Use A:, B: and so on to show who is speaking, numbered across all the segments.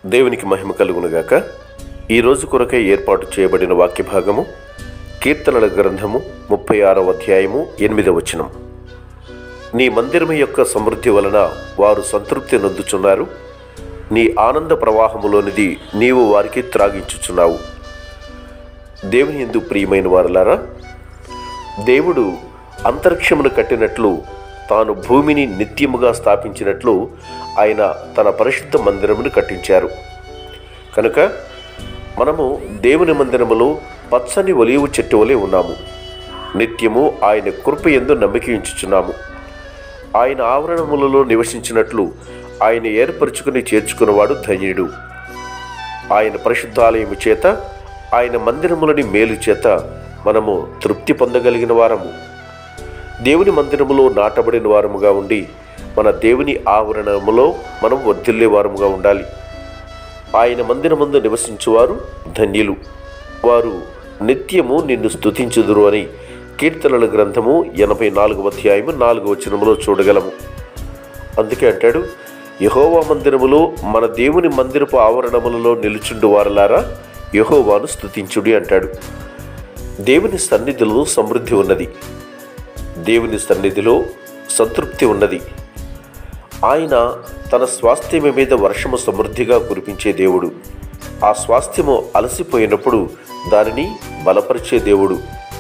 A: దేవునికి మహిమ కలుగునుగాక ఈరోజు కొరకై ఏర్పాటు చేయబడిన వాక్య భాగము కీర్తనల గ్రంథము ముప్పై ఆరవ అధ్యాయము ఎనిమిదవ వచనం నీ మందిరము యొక్క సమృద్ధి వలన వారు సంతృప్తి నొందుచున్నారు నీ ఆనంద ప్రవాహములోనిది నీవు వారికి త్రాగించుచున్నావు దేవుని ఎందు ప్రియమైన వారలారా దేవుడు అంతరిక్షమును కట్టినట్లు తాను భూమిని నిత్యముగా స్థాపించినట్లు ఆయన తన పరిశుద్ధ మందిరమును కట్టించారు కనుక మనము దేవుని మందిరములో పచ్చని ఒలీవు చెట్టు వలె ఉన్నాము నిత్యము ఆయన కృప ఎందు నమ్మిక ఉంచుచున్నాము ఆయన ఆవరణములలో నివసించినట్లు ఆయన ఏర్పరచుకుని చేర్చుకున్నవాడు ధన్యుడు ఆయన పరిశుద్ధాలయము చేత ఆయన మందిరములని మేలు చేత మనము తృప్తి పొందగలిగిన వారము దేవుని మందిరములో నాటబడిన వారముగా ఉండి మన దేవుని ఆవరణములో మనం వర్ధిల్లే వారముగా ఉండాలి ఆయన మందిరమందు నివసించువారు ధన్యులు వారు నిత్యము నిన్ను స్తుతించుదురు అని కీర్తనల గ్రంథము ఎనభై నాలుగవ అధ్యాయము నాలుగవ వచనములో చూడగలము అందుకే అంటాడు యహోవా మందిరములో మన దేవుని మందిరపు ఆవరణములలో నిలుచుండు వారలారా యహోవాను స్తుతించుడి అంటాడు దేవుని సన్నిధిలో సమృద్ధి ఉన్నది దేవుని సన్నిధిలో సంతృప్తి ఉన్నది ఆయన తన స్వాస్థ్యము మీద వర్షము సమృద్ధిగా కురిపించే దేవుడు ఆ స్వాస్థ్యము అలసిపోయినప్పుడు దానిని బలపరిచే దేవుడు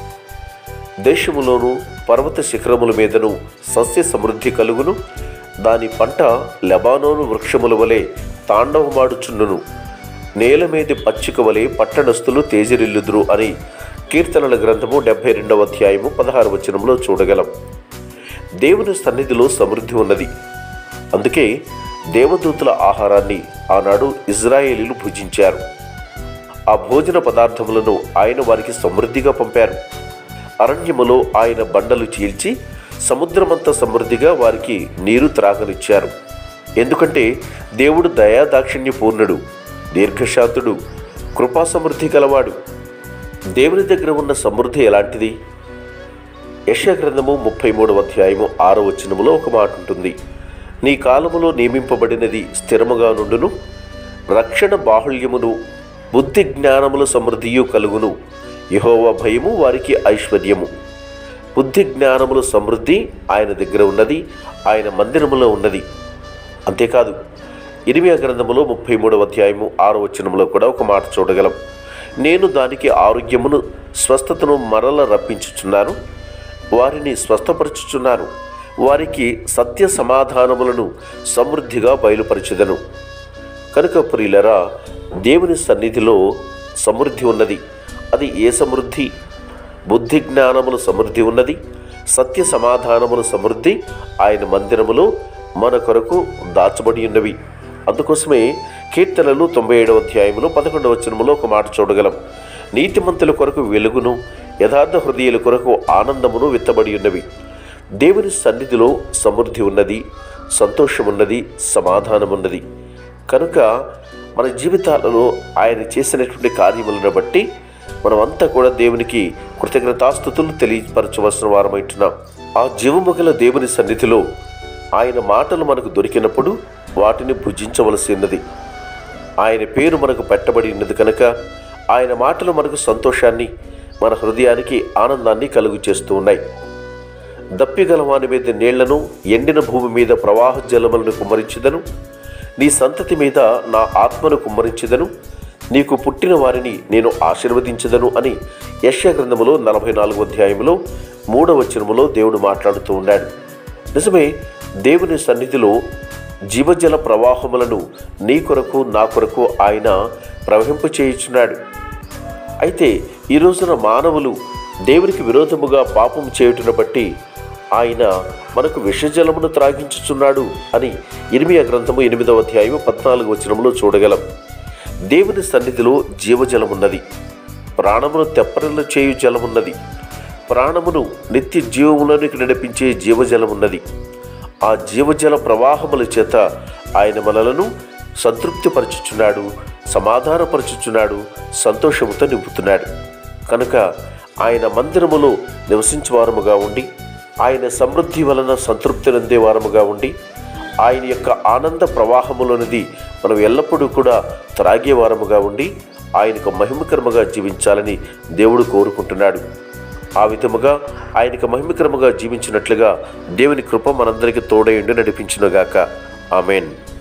A: దేశములోను పర్వత శిఖరముల మీదను సస్య సమృద్ధి కలుగును దాని పంట లెబానోను వృక్షముల వలె తాండవమాడుచుండును నేల మీది పచ్చిక వలె పట్టణస్థులు తేజరిల్లుదురు అని కీర్తనల గ్రంథము డెబ్బై రెండవ అధ్యాయము పదహారు వచనంలో చూడగలం దేవుని సన్నిధిలో సమృద్ధి ఉన్నది అందుకే దేవదూతుల ఆహారాన్ని ఆనాడు ఇజ్రాయేలీలు భుజించారు ఆ భోజన పదార్థములను ఆయన వారికి సమృద్ధిగా పంపారు అరణ్యములో ఆయన బండలు చీల్చి సముద్రమంత సమృద్ధిగా వారికి నీరు త్రాగనిచ్చారు ఎందుకంటే దేవుడు దయాదాక్షిణ్య పూర్ణుడు దీర్ఘశాంతుడు కృపా సమృద్ధి గలవాడు దేవుని దగ్గర ఉన్న సమృద్ధి ఎలాంటిది యశ గ్రంథము ముప్పై మూడవ అధ్యాయము ఆరో వచనములో ఒక మాట ఉంటుంది నీ కాలములో నియమింపబడినది స్థిరముగా నుండును రక్షణ బాహుళ్యమును బుద్ధి జ్ఞానముల సమృద్ధియు కలుగును యహోవ భయము వారికి ఐశ్వర్యము బుద్ధి జ్ఞానముల సమృద్ధి ఆయన దగ్గర ఉన్నది ఆయన మందిరములో ఉన్నది అంతేకాదు ఇరిమియా గ్రంథములో ముప్పై మూడవ అధ్యాయము ఆరో వచనములో కూడా ఒక మాట చూడగలం నేను దానికి ఆరోగ్యమును స్వస్థతను మరల రప్పించుచున్నాను వారిని స్వస్థపరచుచున్నాను వారికి సత్య సమాధానములను సమృద్ధిగా బయలుపరచెదను కనుక ప్రియులరా దేవుని సన్నిధిలో సమృద్ధి ఉన్నది అది ఏ సమృద్ధి బుద్ధి జ్ఞానముల సమృద్ధి ఉన్నది సత్య సమాధానముల సమృద్ధి ఆయన మందిరములో మన కొరకు దాచబడి ఉన్నవి అందుకోసమే కీర్తనలు తొంభై ఏడవ అధ్యాయంలో పదకొండవ వచనములో ఒక మాట చూడగలం నీతిమంతుల కొరకు వెలుగును యథార్థ హృదయుల కొరకు ఆనందమును విత్తబడి ఉన్నవి దేవుని సన్నిధిలో సమృద్ధి ఉన్నది సంతోషమున్నది సమాధానమున్నది కనుక మన జీవితాలలో ఆయన చేసినటువంటి కార్యములను బట్టి మనమంతా కూడా దేవునికి కృతజ్ఞతాస్థుతులు తెలియపరచవలసిన వారమైంటున్నాం ఆ జీవము గల దేవుని సన్నిధిలో ఆయన మాటలు మనకు దొరికినప్పుడు వాటిని భుజించవలసి ఉన్నది ఆయన పేరు మనకు పెట్టబడి ఉన్నది కనుక ఆయన మాటలు మనకు సంతోషాన్ని మన హృదయానికి ఆనందాన్ని కలుగు చేస్తూ ఉన్నాయి దప్పిగల వాని మీద నీళ్లను ఎండిన భూమి మీద ప్రవాహ జలములను కుమ్మరించుదను నీ సంతతి మీద నా ఆత్మను కుమ్మరించుదను నీకు పుట్టిన వారిని నేను ఆశీర్వదించదను అని యశ్యా గ్రంథములో నలభై నాలుగో అధ్యాయంలో మూడవ వచనములో దేవుడు మాట్లాడుతూ ఉన్నాడు నిజమే దేవుని సన్నిధిలో జీవజల ప్రవాహములను నీ కొరకు నా కొరకు ఆయన ప్రవహింప చేయుచున్నాడు అయితే ఈ రోజున మానవులు దేవునికి విరోధముగా పాపం చేయుటను బట్టి ఆయన మనకు విషజలమును త్రాగించుచున్నాడు అని ఇరిమియా గ్రంథము ఎనిమిదవ అధ్యాయము పద్నాలుగు వచనంలో చూడగలం దేవుని సన్నిధిలో జీవజలమున్నది ప్రాణమును తెప్పరిల్లు చేయు జలమున్నది ప్రాణమును నిత్య జీవములోనికి నడిపించే జీవజలమున్నది ఆ జీవజల ప్రవాహముల చేత ఆయన మనలను సంతృప్తిపరచుచున్నాడు సమాధానపరచుచున్నాడు సంతోషముతో నింపుతున్నాడు కనుక ఆయన మందిరములో నివసించేవారముగా ఉండి ఆయన సమృద్ధి వలన సంతృప్తి వారముగా ఉండి ఆయన యొక్క ఆనంద ప్రవాహములోనిది మనం ఎల్లప్పుడూ కూడా త్రాగేవారముగా ఉండి ఆయనకు మహిమకరముగా జీవించాలని దేవుడు కోరుకుంటున్నాడు ఆ విధముగా ఆయనకు మహిమకరముగా జీవించినట్లుగా దేవుని కృప మనందరికీ తోడయుండి నడిపించునుగాక ఆమెన్